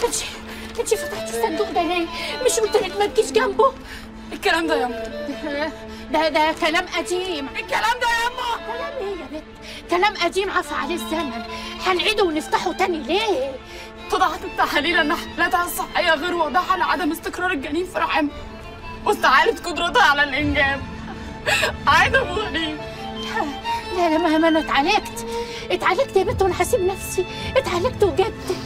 انت انت فتحتي الصندوق ده ليه مش قلت لك ما تجيش جنبه الكلام ده يا أمه ده ده كلام قديم الكلام ده يا أمه كلام ايه يا بنت كلام قديم عفى عليه الزمن هنعيده ونفتحه تاني ليه طلعت التحاليل ان حالاتها الصحيه غير واضحه لعدم استقرار الجنين في رحمها واستعاده قدرتها على الانجاب عايده ابو غريب لا لا ما ما انا اتعالجت اتعالجت يا بنت وانا هسيب نفسي اتعالجت وجبتك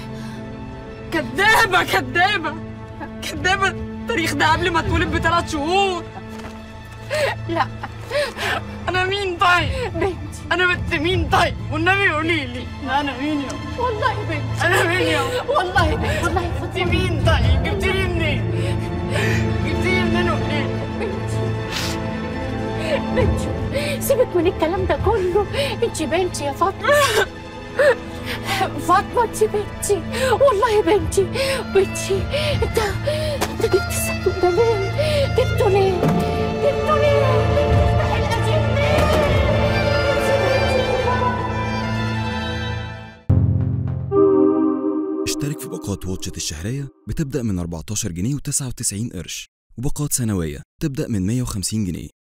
كدابه كدابه كدابه التاريخ ده قبل ما اتولد بثلاث شهور لا انا مين طيب بنتي انا بنت مين طيب والنبي قولي لي انا مين يا أم؟ والله بنتي انا مين يا أم؟ والله بنتي والله انت فاطمه مين طيب جبتيني منين جبتيني منين ومنين بنتي بنتي سيبك من الكلام ده كله انت بنتي يا فاطمه فاطمه انت بنتي والله بنتي بنتي انت انت جبت الصندوق ده ليه؟ جبته ليه؟ جبته ليه؟ افتح القديم ليه؟ انت بنتي. اشترك في باقات واتشت الشهرية بتبدأ من 14 جنيه و99 قرش وباقات سنوية تبدأ من 150 جنيه